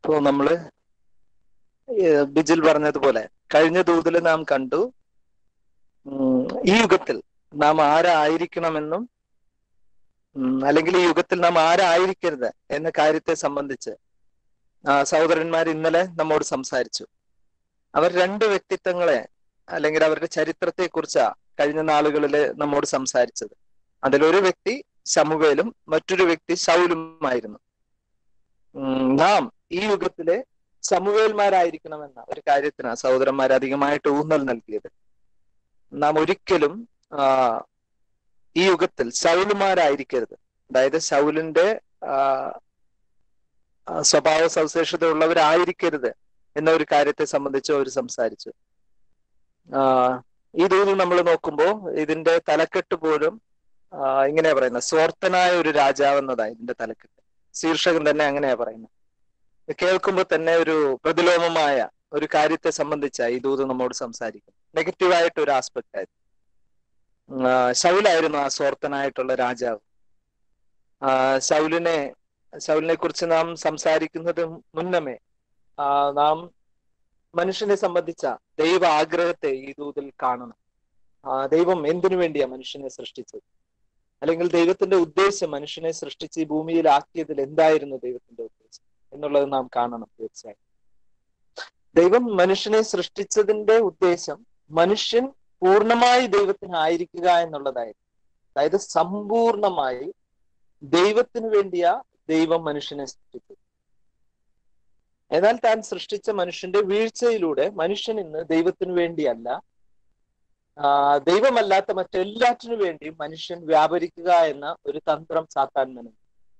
ഇപ്പോ നമ്മള് ഏഹ് ബിജിൽ പറഞ്ഞതുപോലെ കഴിഞ്ഞ ദൂതിൽ നാം കണ്ടു ഉം, ഈ യുഗത്തിൽ നാം ആരായിരിക്കണമെന്നും ഉം, അല്ലെങ്കിൽ ഈ യുഗത്തിൽ നാം ആരായിരിക്കരുത് എന്ന കാര്യത്തെ സംബന്ധിച്ച് ആ, സഹോദരന്മാർ ഇന്നലെ നമ്മോട് സംസാരിച്ചു അവർ രണ്ട് വ്യക്തിത്വങ്ങളെ അല്ലെങ്കിൽ അവരുടെ ചരിത്രത്തെ കുറിച്ചാ കഴിഞ്ഞ നാളുകളിൽ നമ്മോട് സംസാരിച്ചത് അതിലൊരു വ്യക്തി ശമുവേലും മറ്റൊരു വ്യക്തി ശൗലുമായിരുന്നു ഉം, നാം ഈ യുഗത്തിലെ ശമുവേൽമാരായിരിക്കണമെന്ന ഒരു കാര്യത്തിനാണ് സഹോദരന്മാർ അധികമായിട്ട് ഊന്നൽ നൽകിയത് നാം ഒരിക്കലും ആ ഈ യുഗത്തിൽ ശൗലുമാരായിരിക്കരുത് അതായത് ശൗലിന്റെ ആ, ആ, സ്വഭാവ സവിശേഷത ഉള്ളവരായിരിക്കരുത് എന്ന ഒരു കാര്യത്തെ സംബന്ധിച്ച് അവർ സംസാരിച്ചു ആ ഈ ദൂതിൽ നമ്മൾ നോക്കുമ്പോൾ ഇതിന്റെ തലക്കെട്ട് പോലും ആ, ഇങ്ങനെയാ പറയുന്നത് സ്വാർത്ഥനായ ഒരു രാജാവ് എന്നതാണ് ഇതിന്റെ തലക്കെട്ട് ശീർഷകൻ തന്നെ അങ്ങനെയാ പറയുന്നത് ഇത് കേൾക്കുമ്പോൾ തന്നെ ഒരു പ്രതിലോമമായ ഒരു കാര്യത്തെ സംബന്ധിച്ചാണ് ഈ ദൂത് നമ്മോട് സംസാരിക്കും നെഗറ്റീവായിട്ട് ഒരു ആസ്പെക്ട് ആയിരുന്നു ഉം, ആ, ശൗലായിരുന്നു ആ സ്വാർത്ഥനായിട്ടുള്ള രാജാവ് ആ ശൗലിനെ ശൗലിനെ കുറിച്ച് നാം സംസാരിക്കുന്നത് മുന്നമേ ആ, നാം മനുഷ്യനെ സംബന്ധിച്ച ദൈവ ആഗ്രഹത്തെ ഈ ദൂതിൽ കാണണം ആ, ദൈവം എന്തിനു വേണ്ടിയാ മനുഷ്യനെ സൃഷ്ടിച്ചത് അല്ലെങ്കിൽ ദൈവത്തിന്റെ ഉദ്ദേശം മനുഷ്യനെ സൃഷ്ടിച്ച് ഈ ഭൂമിയിൽ ആക്കിയതിൽ എന്തായിരുന്നു ദൈവത്തിന്റെ ഉദ്ദേശം എന്നുള്ളത് നാം കാണണം തീർച്ചയായും ദൈവം മനുഷ്യനെ സൃഷ്ടിച്ചതിന്റെ ഉദ്ദേശം മനുഷ്യൻ പൂർണ്ണമായി ദൈവത്തിനായിരിക്കുക എന്നുള്ളതായിരുന്നു അതായത് സമ്പൂർണമായി ദൈവത്തിന് വേണ്ടിയാ ദൈവം മനുഷ്യനെ സൃഷ്ടിച്ചത് എന്നാൽ താൻ സൃഷ്ടിച്ച മനുഷ്യന്റെ വീഴ്ചയിലൂടെ മനുഷ്യൻ ഇന്ന് ദൈവത്തിനു വേണ്ടിയല്ല ആ, ദൈവമല്ലാത്ത മറ്റെല്ലാറ്റിനു വേണ്ടിയും മനുഷ്യൻ വ്യാപരിക്കുക എന്ന ഒരു തന്ത്രം സാത്താൻ മെനഞ്ഞു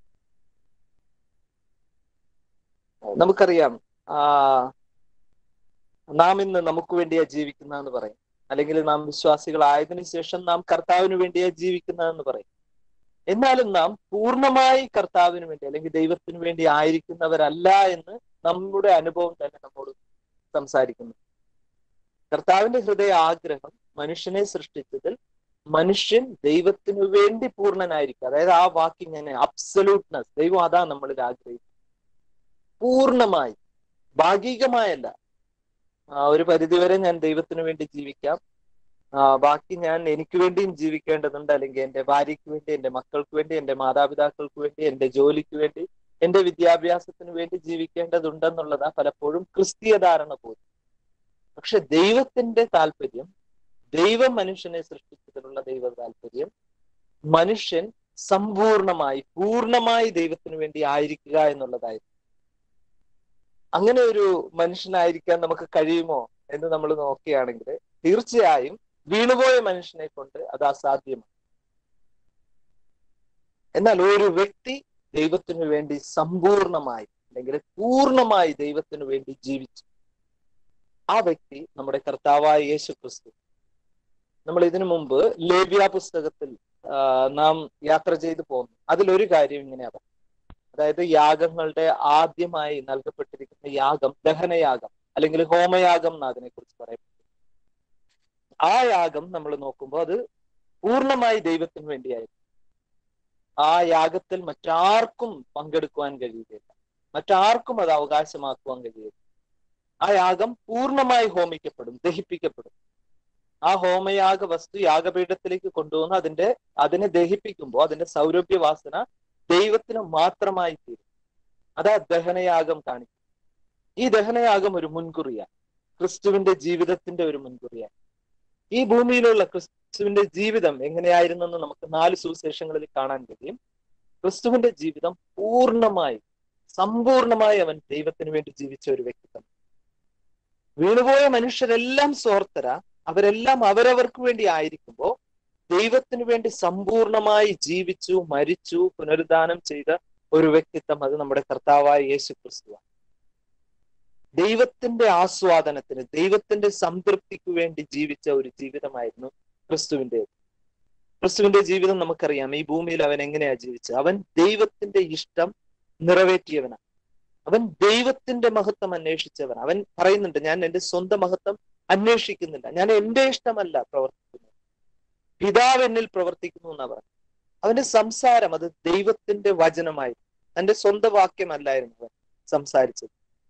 നമുക്കറിയാം ആ നാം ഇന്ന് നമുക്ക് വേണ്ടിയാ ജീവിക്കുന്നതെന്ന് പറയും അല്ലെങ്കിൽ നാം വിശ്വാസികളായതിനു ശേഷം നാം കർത്താവിന് വേണ്ടിയാ ജീവിക്കുന്നതെന്ന് പറയും എന്നാലും നാം പൂർണ്ണമായി കർത്താവിന് വേണ്ടി അല്ലെങ്കിൽ ദൈവത്തിന് വേണ്ടി ആയിരിക്കുന്നവരല്ല എന്ന് നമ്മുടെ അനുഭവം തന്നെ നമ്മോട് സംസാരിക്കുന്നു കർത്താവിന്റെ ഹൃദയ ആഗ്രഹം മനുഷ്യനെ സൃഷ്ടിച്ചതിൽ മനുഷ്യൻ ദൈവത്തിനു വേണ്ടി പൂർണ്ണനായിരിക്കും അതായത് ആ വാക്ക് ഇങ്ങനെ അബ്സല്യൂട്ട്നെസ് ദൈവം അതാ നമ്മളിൽ ആഗ്രഹിക്കുന്നത് പൂർണ്ണമായി ഭാഗികമായല്ല ആ, ഒരു പരിധിവരെ ഞാൻ ദൈവത്തിന് വേണ്ടി ജീവിക്കാം ആ, ബാക്കി ഞാൻ എനിക്ക് വേണ്ടിയും ജീവിക്കേണ്ടതുണ്ട് അല്ലെങ്കിൽ എന്റെ ഭാര്യയ്ക്ക് വേണ്ടി എന്റെ മക്കൾക്ക് വേണ്ടി എന്റെ മാതാപിതാക്കൾക്ക് വേണ്ടി എന്റെ ജോലിക്ക് വേണ്ടി എന്റെ വിദ്യാഭ്യാസത്തിന് വേണ്ടി ജീവിക്കേണ്ടതുണ്ടെന്നുള്ളതാ പലപ്പോഴും ക്രിസ്തീയ ധാരണ പോലും പക്ഷെ ദൈവത്തിന്റെ താല്പര്യം ദൈവം മനുഷ്യനെ സൃഷ്ടിച്ചതിലുള്ള ദൈവ താല്പര്യം മനുഷ്യൻ സമ്പൂർണമായി പൂർണ്ണമായി ദൈവത്തിന് വേണ്ടി ആയിരിക്കുക എന്നുള്ളതായിരുന്നു അങ്ങനെ ഒരു മനുഷ്യനായിരിക്കാൻ നമുക്ക് കഴിയുമോ എന്ന് നമ്മൾ നോക്കുകയാണെങ്കിൽ തീർച്ചയായും വീണുപോയ മനുഷ്യനെ കൊണ്ട് അത് അസാധ്യമാണ് എന്നാൽ ഒരു വ്യക്തി ദൈവത്തിനു വേണ്ടി സമ്പൂർണമായി അല്ലെങ്കിൽ പൂർണ്ണമായി ദൈവത്തിനു വേണ്ടി ജീവിച്ചു ആ വ്യക്തി നമ്മുടെ കർത്താവായ യേശു ക്രിസ്തു നമ്മൾ ഇതിനു മുമ്പ് ലേവ്യ പുസ്തകത്തിൽ ആ, നാം യാത്ര ചെയ്തു പോന്നു അതിലൊരു കാര്യം ഇങ്ങനെയാ പറയുന്നത്. അതായത് യാഗങ്ങളുടെ ആദ്യമായി നൽകപ്പെട്ടിരിക്കുന്ന യാഗം ദഹനയാഗം അല്ലെങ്കിൽ ഹോമയാഗം എന്ന് അതിനെ കുറിച്ച് പറയപ്പെടുന്നു ആ യാഗം നമ്മൾ നോക്കുമ്പോൾ അത് പൂർണ്ണമായി ദൈവത്തിന് വേണ്ടിയായിരുന്നു ആ യാഗത്തിൽ മറ്റാർക്കും പങ്കെടുക്കുവാൻ കഴിയുകയില്ല മറ്റാർക്കും അത് അവകാശമാക്കുവാൻ കഴിയില്ല ആ യാഗം പൂർണ്ണമായി ഹോമിക്കപ്പെടും ദഹിപ്പിക്കപ്പെടും ആ ഹോമയാഗ വസ്തു യാഗപീഠത്തിലേക്ക് കൊണ്ടുവന്ന് അതിന്റെ അതിനെ ദഹിപ്പിക്കുമ്പോൾ അതിന്റെ സൗരഭ്യവാസന ദൈവത്തിന് മാത്രമായി തീരും അതാ ദഹനയാഗം കാണിക്കും ഈ ദഹനയാഗം ഒരു മുൻകുറിയാണ് ക്രിസ്തുവിന്റെ ജീവിതത്തിന്റെ ഒരു മുൻകുറിയാണ് ഈ ഭൂമിയിലുള്ള ക്രിസ്തുവിന്റെ ജീവിതം എങ്ങനെയായിരുന്നെന്ന് നമുക്ക് നാല് സുവിശേഷങ്ങളിൽ കാണാൻ കഴിയും ക്രിസ്തുവിന്റെ ജീവിതം പൂർണ്ണമായി സമ്പൂർണമായി അവൻ ദൈവത്തിന് വേണ്ടി ജീവിച്ച ഒരു വ്യക്തിത്വം വീണുപോയ മനുഷ്യരെല്ലാം സ്വാർത്ഥര അവരെല്ലാം അവരവർക്ക് വേണ്ടി ആയിരിക്കുമ്പോൾ ദൈവത്തിന് വേണ്ടി സമ്പൂർണമായി ജീവിച്ചു മരിച്ചു പുനരുദ്ധാനം ചെയ്ത ഒരു വ്യക്തിത്വം അത് നമ്മുടെ കർത്താവായ യേശു ക്രിസ്തുവാണ് ദൈവത്തിന്റെ ആസ്വാദനത്തിന് ദൈവത്തിന്റെ സംതൃപ്തിക്ക് വേണ്ടി ജീവിച്ച ഒരു ജീവിതമായിരുന്നു ക്രിസ്തുവിന്റെ ക്രിസ്തുവിന്റെ ജീവിതം നമുക്കറിയാം ഈ ഭൂമിയിൽ അവൻ എങ്ങനെയാ ജീവിച്ചത് അവൻ ദൈവത്തിന്റെ ഇഷ്ടം നിറവേറ്റിയവനാണ് അവൻ ദൈവത്തിന്റെ മഹത്വം അന്വേഷിച്ചവൻ അവൻ പറയുന്നുണ്ട് ഞാൻ എന്റെ സ്വന്തം മഹത്വം അന്വേഷിക്കുന്നില്ല ഞാൻ എന്റെ ഇഷ്ടമല്ല പ്രവർത്തിക്കുന്നത് പിതാവ് എന്നിൽ പ്രവർത്തിക്കുന്നു എന്നാ പറഞ്ഞു അവന്റെ സംസാരം അത് ദൈവത്തിന്റെ വചനമായിരുന്നു തന്റെ സ്വന്തം വാക്യമല്ലായിരുന്നു അവൻ സംസാരിച്ചത്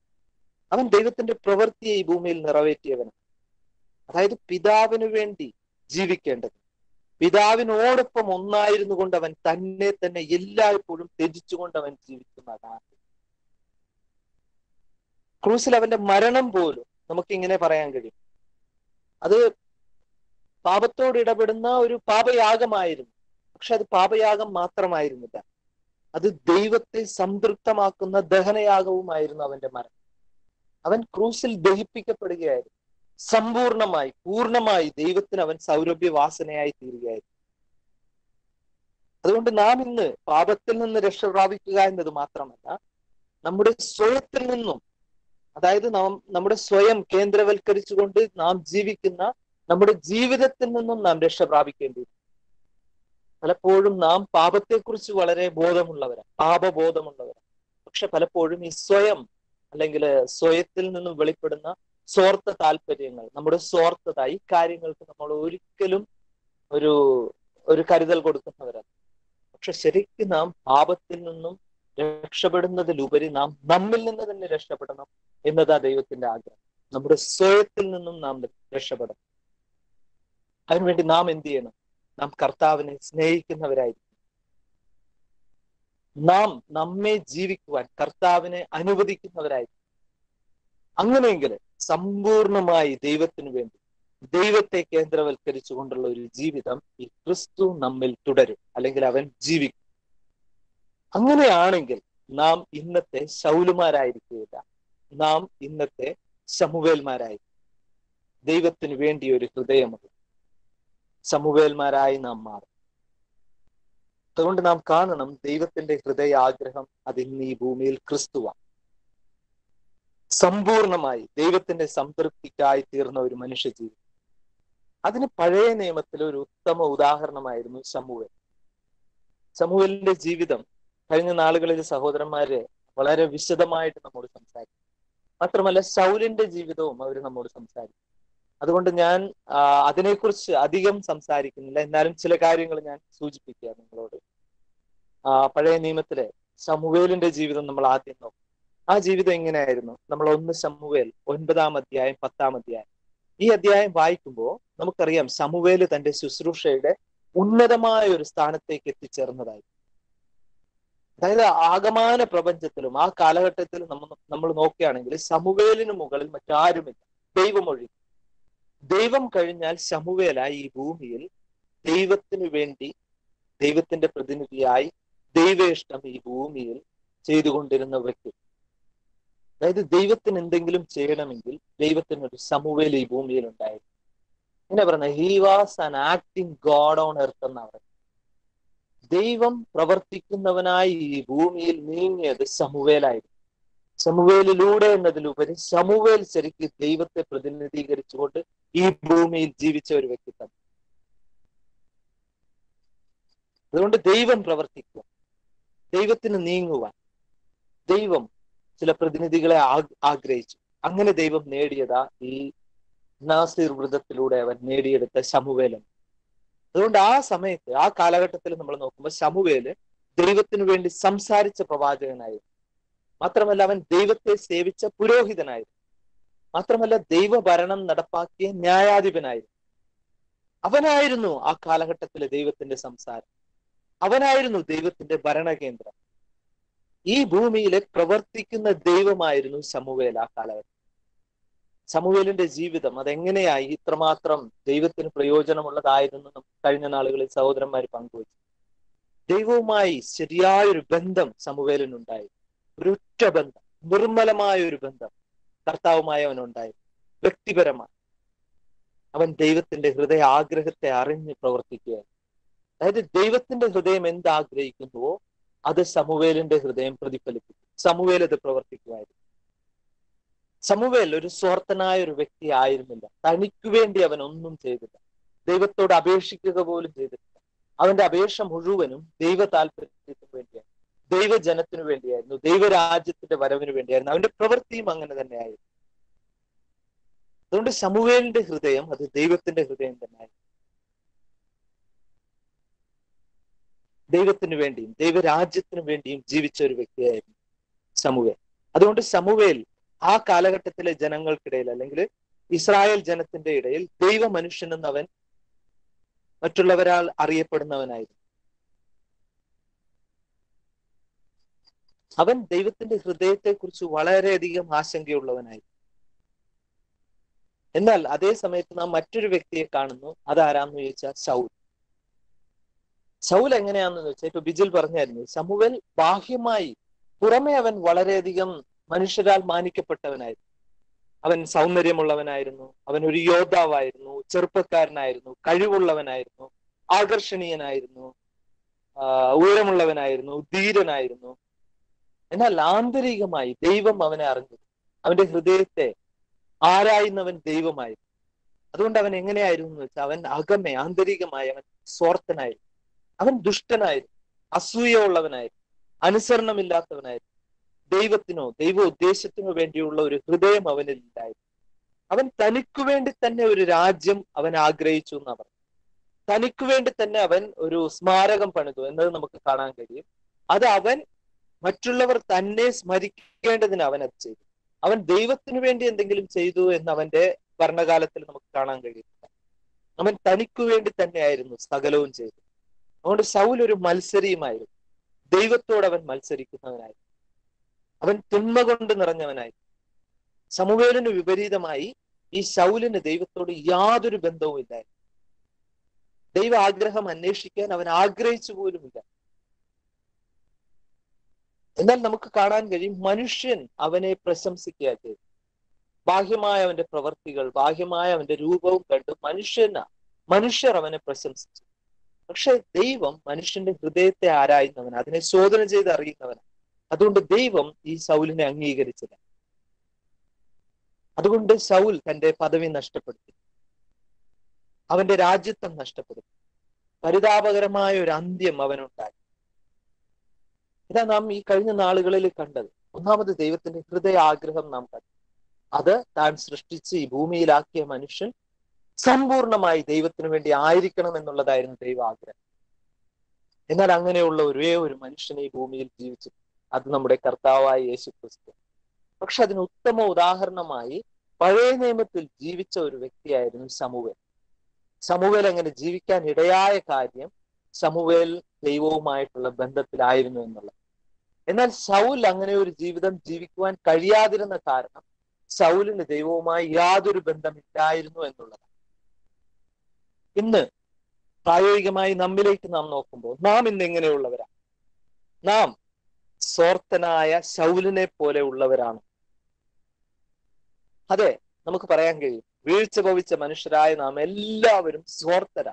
അവൻ ദൈവത്തിന്റെ പ്രവൃത്തിയെ ഈ ഭൂമിയിൽ നിറവേറ്റിയവനാണ് അതായത് പിതാവിന് വേണ്ടി ജീവിക്കേണ്ടത് പിതാവിനോടൊപ്പം ഒന്നായിരുന്നു കൊണ്ട് അവൻ തന്നെ തന്നെ എല്ലായ്പ്പോഴും ത്യജിച്ചുകൊണ്ട് അവൻ ജീവിക്കുന്നതാണ് ക്രൂസിൽ അവന്റെ മരണം പോലും നമുക്ക് ഇങ്ങനെ പറയാൻ കഴിയും അത് പാപത്തോട് ഇടപെടുന്ന ഒരു പാപയാഗമായിരുന്നു പക്ഷെ അത് പാപയാഗം മാത്രമായിരുന്നില്ല അത് ദൈവത്തെ സംതൃപ്തമാക്കുന്ന ദഹനയാഗവുമായിരുന്നു അവന്റെ മരണം അവൻ ക്രൂസിൽ ദഹിപ്പിക്കപ്പെടുകയായിരുന്നു സമ്പൂർണമായി പൂർണ്ണമായി ദൈവത്തിന് അവൻ സൗരഭ്യവാസനയായി തീരുകയായിരുന്നു അതുകൊണ്ട് നാം ഇന്ന് പാപത്തിൽ നിന്ന് രക്ഷ പ്രാപിക്കുക എന്നത് മാത്രമല്ല നമ്മുടെ സ്വയത്തിൽ നിന്നും അതായത് നാം നമ്മുടെ സ്വയം കേന്ദ്രവൽക്കരിച്ചുകൊണ്ട് നാം ജീവിക്കുന്ന നമ്മുടെ ജീവിതത്തിൽ നിന്നും നാം രക്ഷ പ്രാപിക്കേണ്ടി പലപ്പോഴും നാം പാപത്തെക്കുറിച്ച് വളരെ ബോധമുള്ളവരാണ് പാപബോധമുള്ളവരാണ് പക്ഷെ പലപ്പോഴും ഈ സ്വയം അല്ലെങ്കിൽ സ്വയത്തിൽ നിന്നും വെളിപ്പെടുന്ന സ്വാർത്ഥ താല്പര്യങ്ങൾ നമ്മുടെ സ്വാർത്ഥത ഈ കാര്യങ്ങൾക്ക് നമ്മൾ ഒരിക്കലും ഒരു ഒരു കരുതൽ കൊടുക്കുന്നവരല്ല പക്ഷെ ശരിക്കും നാം പാപത്തിൽ നിന്നും രക്ഷപ്പെടുന്നതിലുപരി നാം നമ്മിൽ നിന്ന് തന്നെ രക്ഷപ്പെടണം എന്നതാ ദൈവത്തിന്റെ ആഗ്രഹം നമ്മുടെ സ്വയത്തിൽ നിന്നും നാം രക്ഷപ്പെടണം അതിനുവേണ്ടി നാം എന്ത് ചെയ്യണം നാം കർത്താവിനെ സ്നേഹിക്കുന്നവരായിരിക്കും നാം നമ്മെ ജീവിക്കുവാൻ കർത്താവിനെ അനുവദിക്കുന്നവരായിരിക്കും അങ്ങനെയെങ്കിൽ സമ്പൂർണമായി ദൈവത്തിന് വേണ്ടി ദൈവത്തെ കേന്ദ്രവൽക്കരിച്ചുകൊണ്ടുള്ള ഒരു ജീവിതം ഈ ക്രിസ്തു നമ്മിൽ തുടരും അല്ലെങ്കിൽ അവൻ ജീവിക്കും അങ്ങനെയാണെങ്കിൽ നാം ഇന്നത്തെ ശൗലുമാരായിരിക്കുകയില്ല നാം ഇന്നത്തെ ശമുവേൽമാരായിരിക്കും ദൈവത്തിന് വേണ്ടി ഒരു ഹൃദയമുണ്ട് ശമുവേൽമാരായി നാം മാറും അതുകൊണ്ട് നാം കാണണം ദൈവത്തിന്റെ ഹൃദയ ആഗ്രഹം അതിന്ന് ഈ ഭൂമിയിൽ ക്രിസ്തുവാണ് സമ്പൂർണമായി ദൈവത്തിന്റെ സംതൃപ്തിക്കായി തീർന്ന ഒരു മനുഷ്യജീവി അതിന് പഴയ നിയമത്തിലെ ഒരു ഉത്തമ ഉദാഹരണമായിരുന്നു ശമുവേൽ ശമുവേലിന്റെ ജീവിതം കഴിഞ്ഞ നാളുകളിൽ സഹോദരന്മാരെ വളരെ വിശദമായിട്ട് നമ്മോട് സംസാരിക്കും മാത്രമല്ല ശൗലിന്റെ ജീവിതവും അവർ നമ്മോട് സംസാരിക്കും അതുകൊണ്ട് ഞാൻ അതിനെക്കുറിച്ച് അധികം സംസാരിക്കുന്നില്ല എന്നാലും ചില കാര്യങ്ങൾ ഞാൻ സൂചിപ്പിക്കുക നിങ്ങളോട് ആ പഴയ നിയമത്തിലെ ശമുവേലിന്റെ ജീവിതം നമ്മൾ ആദ്യം നോക്കും ആ ജീവിതം എങ്ങനെയായിരുന്നു നമ്മൾ ഒന്ന് ശമുവേൽ ഒൻപതാം അധ്യായം പത്താം അധ്യായം ഈ അധ്യായം വായിക്കുമ്പോൾ നമുക്കറിയാം ശമുവേല് തന്റെ ശുശ്രൂഷയുടെ ഉന്നതമായ ഒരു സ്ഥാനത്തേക്ക് എത്തിച്ചേർന്നതായി അതായത് ആഗമാന പ്രപഞ്ചത്തിലും ആ കാലഘട്ടത്തിലും നമ്മൾ നമ്മൾ നോക്കുകയാണെങ്കിൽ ശമുവേലിന് മുകളിൽ മറ്റാരുമില്ല ദൈവമൊഴി ദൈവം കഴിഞ്ഞാൽ ശമുവേലായി ഈ ഭൂമിയിൽ ദൈവത്തിനു വേണ്ടി ദൈവത്തിന്റെ പ്രതിനിധിയായി ദൈവേഷ്ടം ഈ ഭൂമിയിൽ ചെയ്തുകൊണ്ടിരുന്ന വ്യക്തി അതായത് ദൈവത്തിന് എന്തെങ്കിലും ചെയ്യണമെങ്കിൽ ദൈവത്തിന് ഒരു സമൂവേൽ ഈ ഭൂമിയിൽ ഉണ്ടായിരുന്നു ഇങ്ങനെ പറഞ്ഞ he was an acting god on earth എന്നാ പറയുന്നത് ദൈവം പ്രവർത്തിക്കുന്നവനായി ഈ ഭൂമിയിൽ നീങ്ങിയത് സമൂവേലായിരുന്നു സമൂവേലിലൂടെ എന്നതിലുപരി സമൂവേൽ ശരിക്കും ദൈവത്തെ പ്രതിനിധീകരിച്ചുകൊണ്ട് ഈ ഭൂമിയിൽ ജീവിച്ച ഒരു വ്യക്തിത്വം അതുകൊണ്ട് ദൈവം പ്രവർത്തിക്കുക ദൈവത്തിന് നീങ്ങുവാൻ ദൈവം ചില പ്രതിനിധികളെ ആഗ്രഹിച്ചു അങ്ങനെ ദൈവം നേടിയതാ ഈ നാസിർ വൃതത്തിലൂടെ അവൻ നേടിയെടുത്ത ശമുവേലൻ അതുകൊണ്ട് ആ സമയത്ത് ആ കാലഘട്ടത്തിൽ നമ്മൾ നോക്കുമ്പോൾ ശമുവേല് ദൈവത്തിനു വേണ്ടി സംസാരിച്ച പ്രവാചകനായിരുന്നു മാത്രമല്ല അവൻ ദൈവത്തെ സേവിച്ച പുരോഹിതനായിരുന്നു മാത്രമല്ല ദൈവഭരണം നടപ്പാക്കിയ ന്യായാധിപനായിരുന്നു അവനായിരുന്നു ആ കാലഘട്ടത്തിലെ ദൈവത്തിന്റെ സംസാരം അവനായിരുന്നു ദൈവത്തിന്റെ ഭരണകേന്ദ്രം ഈ ഭൂമിയിലെ പ്രവർത്തിക്കുന്ന ദൈവമായിരുന്നു ശമുവേൽ ആ കാലഘട്ടം ശമുവേലിന്റെ ജീവിതം അതെങ്ങനെയായി ഇത്രമാത്രം ദൈവത്തിന് പ്രയോജനമുള്ളതായിരുന്നു കഴിഞ്ഞ നാളുകളിൽ സഹോദരന്മാർ പങ്കുവച്ചു ദൈവവുമായി ശരിയായൊരു ബന്ധം ശമുവേലിനുണ്ടായി ഒരു ഒറ്റ ബന്ധം നിർമ്മലമായ ഒരു ബന്ധം കർത്താവുമായി അവനുണ്ടായി വ്യക്തിപരമായി അവൻ ദൈവത്തിന്റെ ഹൃദയ ആഗ്രഹത്തെ അറിഞ്ഞ് പ്രവർത്തിക്കുകയാണ് അതായത് ദൈവത്തിന്റെ ഹൃദയം എന്താഗ്രഹിക്കുന്നുവോ അത് സമുവേലിന്റെ ഹൃദയം പ്രതിഫലിപ്പിക്കും സമുവേൽ അത് പ്രവർത്തിക്കുമായിരുന്നു സമുവേൽ ഒരു സ്വാർത്ഥനായ ഒരു വ്യക്തി ആയിരുന്നില്ല തനിക്ക് വേണ്ടി അവൻ ഒന്നും ചെയ്തില്ല ദൈവത്തോട് അപേക്ഷിക്കുക പോലും ചെയ്തിട്ടില്ല അവന്റെ അപേക്ഷ മുഴുവനും ദൈവ താല്പര്യത്തിന് വേണ്ടിയാണ് ദൈവജനത്തിനു വേണ്ടിയായിരുന്നു ദൈവരാജ്യത്തിന്റെ വരവിന് വേണ്ടിയായിരുന്നു അവന്റെ പ്രവൃത്തിയും അങ്ങനെ തന്നെയായിരുന്നു അതുകൊണ്ട് ശമുവേലിന്റെ ഹൃദയം അത് ദൈവത്തിന്റെ ഹൃദയം തന്നെയായിരുന്നു ദൈവത്തിന് വേണ്ടിയും ദൈവരാജ്യത്തിനു വേണ്ടിയും ജീവിച്ച ഒരു വ്യക്തിയായിരുന്നു ശമുവേൽ അതുകൊണ്ട് ശമുവേൽ ആ കാലഘട്ടത്തിലെ ജനങ്ങൾക്കിടയിൽ അല്ലെങ്കിൽ ഇസ്രായേൽ ജനത്തിന്റെ ഇടയിൽ ദൈവ മനുഷ്യൻ എന്നവൻ മറ്റുള്ളവരാൽ അറിയപ്പെടുന്നവനായിരുന്നു അവൻ ദൈവത്തിന്റെ ഹൃദയത്തെക്കുറിച്ച് വളരെയധികം ആശങ്കയുള്ളവനായി എന്നാൽ അതേ സമയത്ത് നാം മറ്റൊരു വ്യക്തിയെ കാണുന്നു അതാരാന്ന് ചോദിച്ചാൽ ശൗൽ ശൗൽ എങ്ങനെയാണെന്ന് വെച്ചാൽ ഇപ്പൊ ബിജിൽ പറഞ്ഞായിരുന്നു ശമുവൽ ബാഹ്യമായി പുറമെ അവൻ വളരെയധികം മനുഷ്യരാൽ മാനിക്കപ്പെട്ടവനായിരുന്നു അവൻ സൗന്ദര്യമുള്ളവനായിരുന്നു അവൻ ഒരു യോദ്ധാവായിരുന്നു ചെറുപ്പക്കാരനായിരുന്നു കഴിവുള്ളവനായിരുന്നു ആകർഷണീയനായിരുന്നു ഉയരമുള്ളവനായിരുന്നു ധീരനായിരുന്നു എന്നാൽ ആന്തരികമായി ദൈവം അവനെ അറിഞ്ഞു അവന്റെ ഹൃദയത്തെ ആരായുന്നവൻ ദൈവമായിരുന്നു അതുകൊണ്ട് അവൻ എങ്ങനെയായിരുന്നു എന്ന് വെച്ചാൽ അവൻ അകമേ ആന്തരികമായി അവൻ സ്വാർത്ഥനായിരുന്നു അവൻ ദുഷ്ടനായിരുന്നു അസൂയ ഉള്ളവനായിരുന്നു അനുസരണമില്ലാത്തവനായിരുന്നു ദൈവത്തിനോ ദൈവ ഉദ്ദേശത്തിനോ വേണ്ടിയുള്ള ഒരു ഹൃദയം അവനിൽ ഇല്ലായിരുന്നു അവൻ തനിക്കു വേണ്ടി തന്നെ ഒരു രാജ്യം അവൻ ആഗ്രഹിച്ചു എന്ന് പറഞ്ഞു തനിക്കു വേണ്ടി തന്നെ അവൻ ഒരു സ്മാരകം പണിതു എന്നത് നമുക്ക് കാണാൻ കഴിയും അത് അവൻ മറ്റുള്ളവർ തന്നെ സ്മരിക്കേണ്ടതിന് അവൻ അത് ചെയ്തു അവൻ ദൈവത്തിനു വേണ്ടി എന്തെങ്കിലും ചെയ്തു എന്ന് അവന്റെ ഭരണകാലത്തിൽ നമുക്ക് കാണാൻ കഴിയുന്നില്ല അവൻ തനിക്കു വേണ്ടി തന്നെയായിരുന്നു സകലവും ചെയ്തു അതുകൊണ്ട് സൗൽ ഒരു മത്സരിയുമായിരുന്നു ദൈവത്തോട് അവൻ മത്സരിക്കുന്നവനായിരുന്നു അവൻ തിന്മ കൊണ്ട് നിറഞ്ഞവനായി സമൂവേലിന് വിപരീതമായി ഈ ശൗലിന് ദൈവത്തോട് യാതൊരു ബന്ധവും ഇല്ലായിരുന്നു ദൈവ ആഗ്രഹം അന്വേഷിക്കാൻ അവൻ ആഗ്രഹിച്ചു പോലുമില്ല എന്നാൽ നമുക്ക് കാണാൻ കഴിയും മനുഷ്യൻ അവനെ പ്രശംസിക്കുക ചെയ്തു ബാഹ്യമായ അവന്റെ പ്രവർത്തികൾ ബാഹ്യമായ അവന്റെ രൂപവും കണ്ട് മനുഷ്യന മനുഷ്യർ അവനെ പ്രശംസിച്ചു പക്ഷെ ദൈവം മനുഷ്യന്റെ ഹൃദയത്തെ ആരായുന്നവൻ അതിനെ ശോധന ചെയ്ത് അറിയുന്നവനാണ് അതുകൊണ്ട് ദൈവം ഈ സൗലിനെ അംഗീകരിച്ചില്ല അതുകൊണ്ട് സൗൽ തന്റെ പദവി നഷ്ടപ്പെടുത്തി അവന്റെ രാജ്യത്വം നഷ്ടപ്പെടുത്തി പരിതാപകരമായ ഒരു അന്ത്യം അവനുണ്ടായി ഇതാ നാം ഈ കഴിഞ്ഞ നാളുകളിൽ കണ്ടത് ഒന്നാമത് ദൈവത്തിന്റെ ഹൃദയ ആഗ്രഹം നാം കണ്ടു അത് താൻ സൃഷ്ടിച്ച് ഈ ഭൂമിയിലാക്കിയ മനുഷ്യൻ സമ്പൂർണമായി ദൈവത്തിന് വേണ്ടി ആയിരിക്കണം എന്നുള്ളതായിരുന്നു ദൈവ ആഗ്രഹം എന്നാൽ അങ്ങനെയുള്ള ഒരേ ഒരു മനുഷ്യൻ ഈ ഭൂമിയിൽ ജീവിച്ചു അത് നമ്മുടെ കർത്താവായ യേശു ക്രിസ്തു പക്ഷെ അതിന് ഉത്തമ ഉദാഹരണമായി പഴയ നിയമത്തിൽ ജീവിച്ച ഒരു വ്യക്തിയായിരുന്നു സമൂവേൽ സമൂവേൽ അങ്ങനെ ജീവിക്കാൻ ഇടയായ കാര്യം സമൂവേൽ ദൈവവുമായിട്ടുള്ള ബന്ധത്തിലായിരുന്നു എന്നുള്ളത് എന്നാൽ സൗൽ അങ്ങനെ ഒരു ജീവിതം ജീവിക്കുവാൻ കഴിയാതിരുന്ന കാരണം സൗലിന് ദൈവവുമായി യാതൊരു ബന്ധമില്ലായിരുന്നു എന്നുള്ളതാണ് ഇന്ന് പ്രായോഗികമായി നമ്മിലേക്ക് നാം നോക്കുമ്പോൾ നാം ഇന്ന് എങ്ങനെയുള്ളവരാ നാം സ്വാർത്ഥനായ ശൗലിനെ പോലെ ഉള്ളവരാണ് അതെ നമുക്ക് പറയാൻ കഴിയും വീഴ്ച ഭവിച്ച മനുഷ്യരായ നാം എല്ലാവരും സ്വാർത്ഥരാ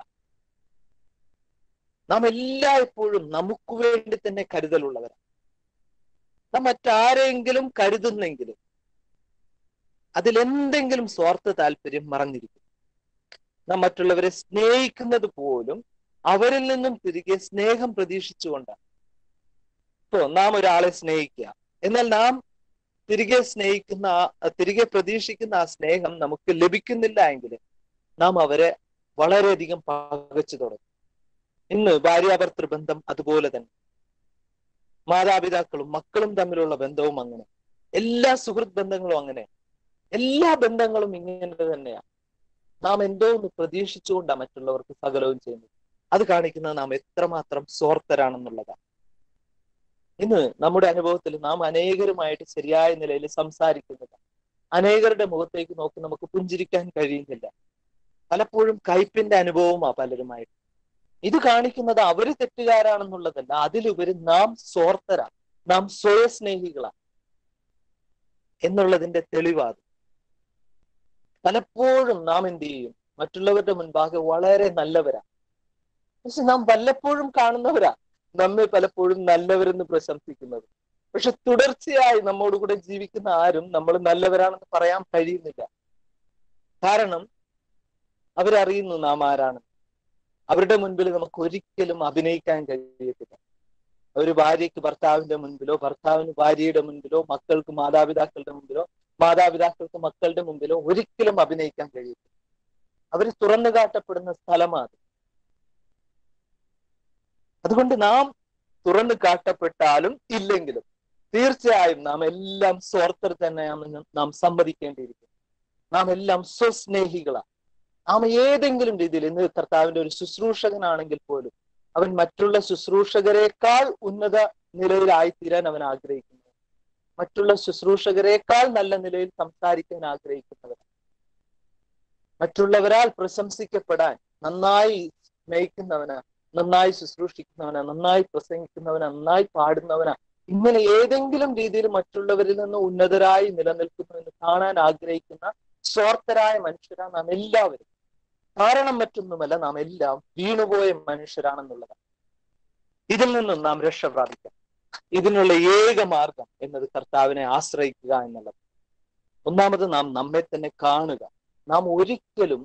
നാം എല്ലായ്പ്പോഴും നമുക്ക് വേണ്ടി തന്നെ കരുതലുള്ളവരാണ് നാം മറ്റാരെങ്കിലും കരുതുന്നെങ്കിലും അതിലെന്തെങ്കിലും സ്വാർത്ഥ താല്പര്യം മറഞ്ഞിരിക്കും നാം മറ്റുള്ളവരെ സ്നേഹിക്കുന്നത് പോലും അവരിൽ നിന്നും തിരികെ സ്നേഹം പ്രതീക്ഷിച്ചുകൊണ്ടാണ് ഇപ്പോ നാം ഒരാളെ സ്നേഹിക്കുക എന്നാൽ നാം തിരികെ സ്നേഹിക്കുന്ന ആ തിരികെ പ്രതീക്ഷിക്കുന്ന ആ സ്നേഹം നമുക്ക് ലഭിക്കുന്നില്ല എങ്കിൽ നാം അവരെ വളരെയധികം പകച്ചു തുടങ്ങും ഇന്ന് ഭാര്യാഭർത്തൃ ബന്ധം അതുപോലെ തന്നെ മാതാപിതാക്കളും മക്കളും തമ്മിലുള്ള ബന്ധവും അങ്ങനെ എല്ലാ സുഹൃത്ത് ബന്ധങ്ങളും അങ്ങനെ എല്ലാ ബന്ധങ്ങളും ഇങ്ങനെ തന്നെയാണ് നാം എന്തോ ഒന്ന് പ്രതീക്ഷിച്ചുകൊണ്ടാണ് മറ്റുള്ളവർക്ക് സകലവും ചെയ്യുന്നത് അത് കാണിക്കുന്നത് നാം എത്രമാത്രം സ്വാർത്ഥരാണെന്നുള്ളതാണ് ഇന്ന് നമ്മുടെ അനുഭവത്തിൽ നാം അനേകരുമായിട്ട് ശരിയായ നിലയിൽ സംസാരിക്കുന്നില്ല അനേകരുടെ മുഖത്തേക്ക് നോക്കി നമുക്ക് പുഞ്ചിരിക്കാൻ കഴിയുന്നില്ല പലപ്പോഴും കയ്പിന്റെ അനുഭവമാ പലരുമായിട്ട് ഇത് കാണിക്കുന്നത് അവര് തെറ്റുകാരാണെന്നുള്ളതല്ല അതിലുപരി നാം സ്വാർത്ഥരാണ് നാം സ്വയസ്നേഹികളാണ് എന്നുള്ളതിന്റെ തെളിവാത് പലപ്പോഴും നാം എന്ത് ചെയ്യും മറ്റുള്ളവരുടെ മുൻപാകെ വളരെ നല്ലവരാ പക്ഷെ നാം വല്ലപ്പോഴും കാണുന്നവരാ നമ്മെ പലപ്പോഴും നല്ലവരെന്ന് പ്രശംസിക്കുന്നത് പക്ഷെ തുടർച്ചയായി നമ്മോട് കൂടെ ജീവിക്കുന്ന ആരും നമ്മൾ നല്ലവരാണെന്ന് പറയാൻ കഴിയുന്നില്ല കാരണം അവരറിയുന്നു നാം ആരാണ് അവരുടെ മുൻപിൽ നമുക്ക് ഒരിക്കലും അഭിനയിക്കാൻ കഴിയത്തില്ല ഒരു ഭാര്യയ്ക്ക് ഭർത്താവിന്റെ മുൻപിലോ ഭർത്താവിന് ഭാര്യയുടെ മുൻപിലോ മക്കൾക്ക് മാതാപിതാക്കളുടെ മുൻപിലോ മാതാപിതാക്കൾക്ക് മക്കളുടെ മുമ്പിലോ ഒരിക്കലും അഭിനയിക്കാൻ കഴിയത്തില്ല അവർ തുറന്നു കാട്ടപ്പെടുന്ന സ്ഥലമാണ് അതുകൊണ്ട് നാം തുറന്നു കാട്ടപ്പെട്ടാലും ഇല്ലെങ്കിലും തീർച്ചയായും നാം എല്ലാം സ്വാർത്ഥർ തന്നെയാണെന്ന് നാം സമ്മതിക്കേണ്ടിയിരിക്കും നാം എല്ലാം സ്വസ്നേഹികളാണ് നാം ഏതെങ്കിലും രീതിയിൽ ഇന്ന് കർത്താവിന്റെ ഒരു ശുശ്രൂഷകനാണെങ്കിൽ പോലും അവൻ മറ്റുള്ള ശുശ്രൂഷകരെക്കാൾ ഉന്നത നിലയിലായിത്തീരാൻ അവൻ ആഗ്രഹിക്കുന്നു മറ്റുള്ള ശുശ്രൂഷകരെക്കാൾ നല്ല നിലയിൽ സംസാരിക്കാൻ ആഗ്രഹിക്കുന്നവൻ മറ്റുള്ളവരാൽ പ്രശംസിക്കപ്പെടാൻ നന്നായി സ്നേഹിക്കുന്നവന് നന്നായി ശുശ്രൂഷിക്കുന്നവന് നന്നായി പ്രസംഗിക്കുന്നവന് നന്നായി പാടുന്നവന് ഇങ്ങനെ ഏതെങ്കിലും രീതിയിൽ മറ്റുള്ളവരിൽ നിന്ന് ഉന്നതരായി നിലനിൽക്കുന്നു എന്ന് കാണാൻ ആഗ്രഹിക്കുന്ന സ്വാർത്ഥരായ മനുഷ്യരാണ് നാം എല്ലാവരും കാരണം മറ്റൊന്നുമല്ല നാം എല്ലാം വീണുപോയ മനുഷ്യരാണെന്നുള്ളതാണ് ഇതിൽ നിന്നും നാം രക്ഷ പ്രാപിക്കാം ഇതിനുള്ള ഏക മാർഗം എന്നത് കർത്താവിനെ ആശ്രയിക്കുക എന്നുള്ളത് ഒന്നാമത് നാം നമ്മെ തന്നെ കാണുക നാം ഒരിക്കലും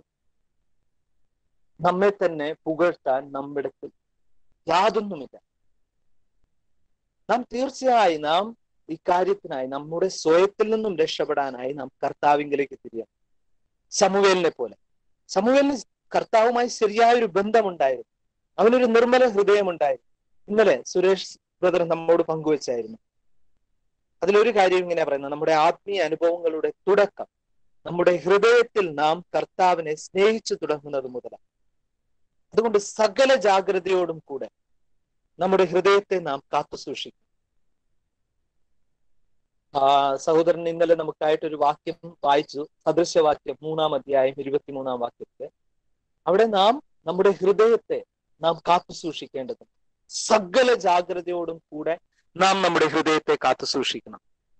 നമ്മെ തന്നെ പുകഴ്ത്താൻ നമ്മുടെ യാതൊന്നുമില്ല നാം തീർച്ചയായും നാം ഇക്കാര്യത്തിനായി നമ്മുടെ സ്വയത്തിൽ നിന്നും രക്ഷപ്പെടാനായി നാം കർത്താവിങ്കിലേക്ക് തിരിയണം സമൂവേലിനെ പോലെ സമൂവേലിന് കർത്താവുമായി ശരിയായ ഒരു ബന്ധമുണ്ടായിരുന്നു അവനൊരു നിർമ്മല ഹൃദയമുണ്ടായിരുന്നു ഇന്നലെ സുരേഷ് ബ്രദർ നമ്മോട് പങ്കുവച്ചായിരുന്നു അതിലൊരു കാര്യം ഇങ്ങനെ പറയുന്നത് നമ്മുടെ ആത്മീയ അനുഭവങ്ങളുടെ തുടക്കം നമ്മുടെ ഹൃദയത്തിൽ നാം കർത്താവിനെ സ്നേഹിച്ചു തുടങ്ങുന്നത് മുതലാണ് അതുകൊണ്ട് സകല ജാഗ്രതയോടും കൂടെ നമ്മുടെ ഹൃദയത്തെ നാം കാത്തു സൂക്ഷിക്കും ആ സഹോദരൻ ഇന്നലെ നമുക്കായിട്ടൊരു വാക്യം വായിച്ചു സദൃശവാക്യം മൂന്നാം അധ്യായം ഇരുപത്തിമൂന്നാം വാക്യത്തെ അവിടെ നാം നമ്മുടെ ഹൃദയത്തെ നാം കാത്തു സൂക്ഷിക്കേണ്ടതുണ്ട് സകല ജാഗ്രതയോടും കൂടെ നാം നമ്മുടെ ഹൃദയത്തെ കാത്തു സൂക്ഷിക്കണം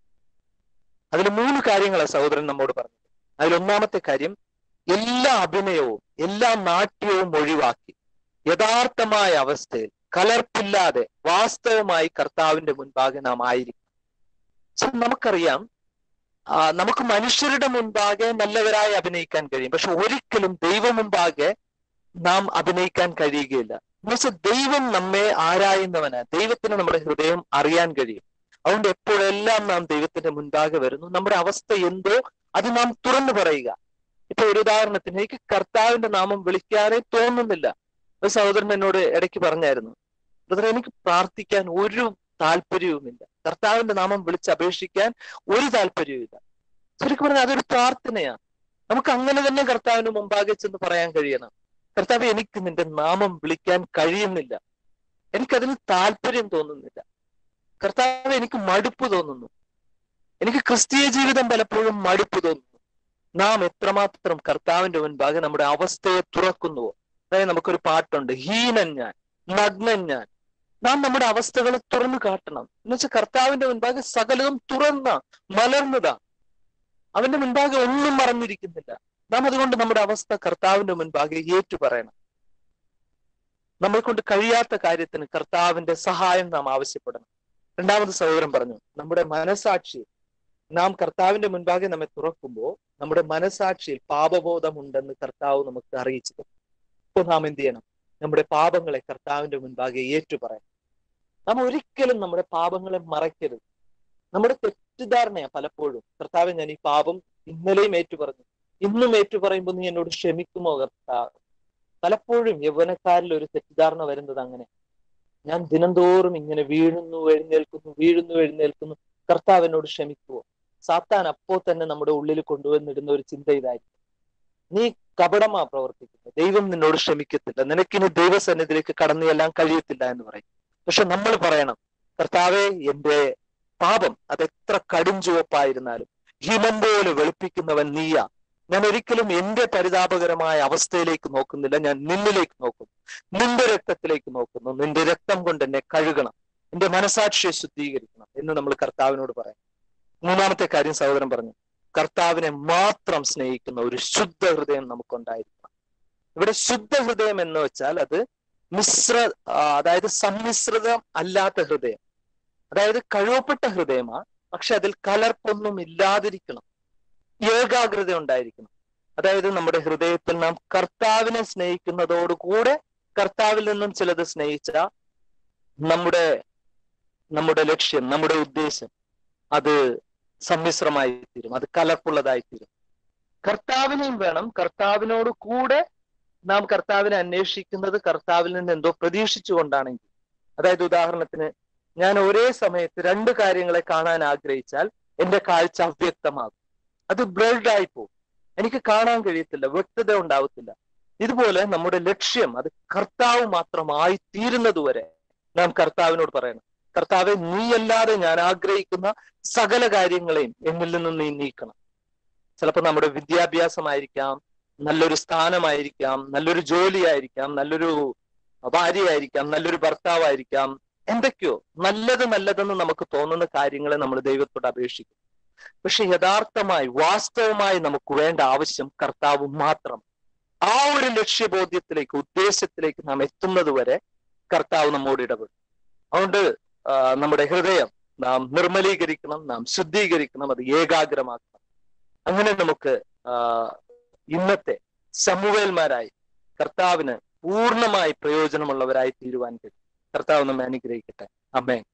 അതിൽ മൂന്ന് കാര്യങ്ങളാണ് സഹോദരൻ നമ്മോട് പറഞ്ഞത് അതിൽ ഒന്നാമത്തെ കാര്യം എല്ലാ അഭിനയവും എല്ലാ നാട്യവും ഒഴിവാക്കി യഥാർത്ഥമായ അവസ്ഥയിൽ കലർപ്പില്ലാതെ വാസ്തവമായി കർത്താവിന്റെ മുൻപാകെ നാം ആയിരിക്കും നമുക്കറിയാം നമുക്ക് മനുഷ്യരുടെ മുൻപാകെ നല്ലവരായി അഭിനയിക്കാൻ കഴിയും പക്ഷെ ഒരിക്കലും ദൈവം മുൻപാകെ നാം അഭിനയിക്കാൻ കഴിയുകയില്ല എന്നുവെച്ചാൽ ദൈവം നമ്മെ ആരായുന്നവന് ദൈവത്തിന് നമ്മുടെ ഹൃദയം അറിയാൻ കഴിയും അതുകൊണ്ട് എപ്പോഴെല്ലാം നാം ദൈവത്തിന്റെ മുൻപാകെ വരുന്നു നമ്മുടെ അവസ്ഥ എന്തോ അത് നാം തുറന്നു പറയുക ഇപ്പൊ ഒരു ഉദാഹരണത്തിന് എനിക്ക് കർത്താവിന്റെ നാമം വിളിക്കാനേ തോന്നുന്നില്ല ഒരു സഹോദരൻ എന്നോട് ഇടയ്ക്ക് പറഞ്ഞായിരുന്നു ബ്രദർ എനിക്ക് പ്രാർത്ഥിക്കാൻ ഒരു താല്പര്യവുമില്ല കർത്താവിന്റെ നാമം വിളിച്ച് അപേക്ഷിക്കാൻ ഒരു താല്പര്യവുമില്ല ശരിക്കും പറഞ്ഞാൽ അതൊരു പ്രാർത്ഥനയാണ് നമുക്ക് അങ്ങനെ തന്നെ കർത്താവിന് മുമ്പാകെ ചെന്ന് പറയാൻ കഴിയണം കർത്താവ് എനിക്ക് നിന്റെ നാമം വിളിക്കാൻ കഴിയുന്നില്ല എനിക്കതിന് താല്പര്യം തോന്നുന്നില്ല കർത്താവ് എനിക്ക് മടുപ്പ് തോന്നുന്നു എനിക്ക് ക്രിസ്തീയ ജീവിതം പലപ്പോഴും മടുപ്പ് തോന്നുന്നു നാം എത്രമാത്രം കർത്താവിന്റെ മുൻപാകെ നമ്മുടെ അവസ്ഥയെ തുറക്കുന്നുവോ അതായത് നമുക്കൊരു പാട്ടുണ്ട് ഹീനൻ ഞാൻ നഗ്നൻ ഞാൻ നാം നമ്മുടെ അവസ്ഥകളെ തുറന്നു കാട്ടണം എന്ന് വെച്ചാൽ കർത്താവിന്റെ മുൻപാകെ സകലതും തുറന്ന മലർന്നതാ അവന്റെ മുൻപാകെ ഒന്നും മറന്നിരിക്കുന്നില്ല നാം അതുകൊണ്ട് നമ്മുടെ അവസ്ഥ കർത്താവിന്റെ മുൻപാകെ ഏറ്റു പറയണം നമ്മളെ കൊണ്ട് കഴിയാത്ത കാര്യത്തിന് കർത്താവിന്റെ സഹായം നാം ആവശ്യപ്പെടണം രണ്ടാമത് സഹോദരൻ പറഞ്ഞു നമ്മുടെ മനസാക്ഷിയിൽ നാം കർത്താവിന്റെ മുൻപാകെ നമ്മെ തുറക്കുമ്പോൾ നമ്മുടെ മനസാക്ഷിയിൽ പാപബോധം ഉണ്ടെന്ന് കർത്താവ് നമുക്ക് അറിയിച്ചു ഇപ്പോൾ നാം എന്ത് ചെയ്യണം നമ്മുടെ പാപങ്ങളെ കർത്താവിന്റെ മുൻപാകെ ഏറ്റു പറയണം നാം ഒരിക്കലും നമ്മുടെ പാപങ്ങളെ മറയ്ക്കരുത് നമ്മുടെ തെറ്റിദ്ധാരണയാ പലപ്പോഴും കർത്താവ് ഞാൻ ഈ പാപം ഇന്നലെയും ഏറ്റു പറഞ്ഞു ഇന്നും ഏറ്റു പറയുമ്പോൾ നീ എന്നോട് ക്ഷമിക്കുമോ കർത്താവ് പലപ്പോഴും യൗവനക്കാരിൽ ഒരു തെറ്റിദ്ധാരണ വരുന്നത് അങ്ങനെ ഞാൻ ദിനംതോറും ഇങ്ങനെ വീഴുന്നു എഴുന്നേൽക്കുന്നു വീഴുന്നു എഴുന്നേൽക്കുന്നു കർത്താവ് എന്നോട് ക്ഷമിക്കുമോ സാത്താൻ അപ്പോ തന്നെ നമ്മുടെ ഉള്ളിൽ കൊണ്ടുവന്നിടുന്ന ഒരു ചിന്ത ഇതായിരിക്കും നീ കപടമാ പ്രവർത്തിക്കുന്നത് ദൈവം നിന്നോട് ക്ഷമിക്കത്തില്ല നിനക്കിനി ദൈവസന്നിധിയിലേക്ക് കടന്നു ചെല്ലാൻ കഴിയത്തില്ല എന്ന് പറയും പക്ഷെ നമ്മൾ പറയണം കർത്താവെ എന്റെ പാപം അത് എത്ര കടും ചുവപ്പായിരുന്നാലും ഹിമം പോലെ വെളുപ്പിക്കുന്നവൻ നീയാ ഞാൻ ഒരിക്കലും എന്റെ പരിതാപകരമായ അവസ്ഥയിലേക്ക് നോക്കുന്നില്ല ഞാൻ നിന്നിലേക്ക് നോക്കുന്നു നിന്റെ രക്തത്തിലേക്ക് നോക്കുന്നു നിന്റെ രക്തം കൊണ്ട് എന്നെ കഴുകണം എന്റെ മനസാക്ഷിയെ ശുദ്ധീകരിക്കണം എന്ന് നമ്മൾ കർത്താവിനോട് പറയാം മൂന്നാമത്തെ കാര്യം സഹോദരൻ പറഞ്ഞു കർത്താവിനെ മാത്രം സ്നേഹിക്കുന്ന ഒരു ശുദ്ധ ഹൃദയം നമുക്കുണ്ടായിരിക്കണം ഇവിടെ ശുദ്ധ ഹൃദയം എന്ന് വെച്ചാൽ അത് മിശ്ര അതായത് സമ്മിശ്രിതം അല്ലാത്ത ഹൃദയം അതായത് കഴിവപ്പെട്ട ഹൃദയമാ പക്ഷെ അതിൽ കലർപ്പൊന്നും ഇല്ലാതിരിക്കണം ഏകാഗ്രത ഉണ്ടായിരിക്കണം അതായത് നമ്മുടെ ഹൃദയത്തിൽ നാം കർത്താവിനെ സ്നേഹിക്കുന്നതോടുകൂടെ കർത്താവിൽ നിന്നും ചിലത് സ്നേഹിച്ച നമ്മുടെ നമ്മുടെ ലക്ഷ്യം നമ്മുടെ ഉദ്ദേശം അത് സമ്മിശ്രമായി തീരും അത് കലർപ്പുള്ളതായി തീരും കർത്താവിനെയും വേണം കർത്താവിനോട് കൂടെ നാം കർത്താവിനെ അന്വേഷിക്കുന്നത് കർത്താവിൽ നിന്ന് എന്തോ പ്രതീക്ഷിച്ചുകൊണ്ടാണെങ്കിൽ അതായത് ഉദാഹരണത്തിന് ഞാൻ ഒരേ സമയത്ത് രണ്ട് കാര്യങ്ങളെ കാണാൻ ആഗ്രഹിച്ചാൽ എന്റെ കാഴ്ച അവ്യക്തമാകും അത് ബ്ലഡ് ആയി പോകും എനിക്ക് കാണാൻ കഴിയത്തില്ല വ്യക്തത ഉണ്ടാവത്തില്ല ഇതുപോലെ നമ്മുടെ ലക്ഷ്യം അത് കർത്താവ് മാത്രമായി തീരുന്നതുവരെ നാം കർത്താവിനോട് പറയണം കർത്താവെ നീയല്ലാതെ ഞാൻ ആഗ്രഹിക്കുന്ന സകല കാര്യങ്ങളെയും എന്നിൽ നിന്ന് നീ നീക്കണം ചിലപ്പോൾ നമ്മുടെ വിദ്യാഭ്യാസമായിരിക്കാം നല്ലൊരു സ്ഥാനമായിരിക്കാം നല്ലൊരു ജോലിയായിരിക്കാം നല്ലൊരു ഭാര്യയായിരിക്കാം നല്ലൊരു ഭർത്താവായിരിക്കാം എന്തൊക്കെയോ നല്ലത് നല്ലതെന്ന് നമുക്ക് തോന്നുന്ന കാര്യങ്ങളെ നമ്മൾ ദൈവത്തോട് അപേക്ഷിക്കും പക്ഷെ യഥാർത്ഥമായി വാസ്തവമായി നമുക്ക് വേണ്ട ആവശ്യം കർത്താവ് മാത്രം ആ ഒരു ലക്ഷ്യബോധ്യത്തിലേക്ക് ഉദ്ദേശത്തിലേക്ക് നാം എത്തുന്നത് വരെ കർത്താവ് നമ്മോട് ഇടപെടും അതുകൊണ്ട് നമ്മുടെ ഹൃദയം നാം നിർമ്മലീകരിക്കണം നാം ശുദ്ധീകരിക്കണം അത് ഏകാഗ്രമാക്കണം അങ്ങനെ നമുക്ക് ഇന്നത്തെ സമൂഹന്മാരായി കർത്താവിന് പൂർണ്ണമായി പ്രയോജനമുള്ളവരായി തീരുവാൻ കഴിയും കർത്താവ് നമ്മെ അനുഗ്രഹിക്കട്ടെ അമ്മേ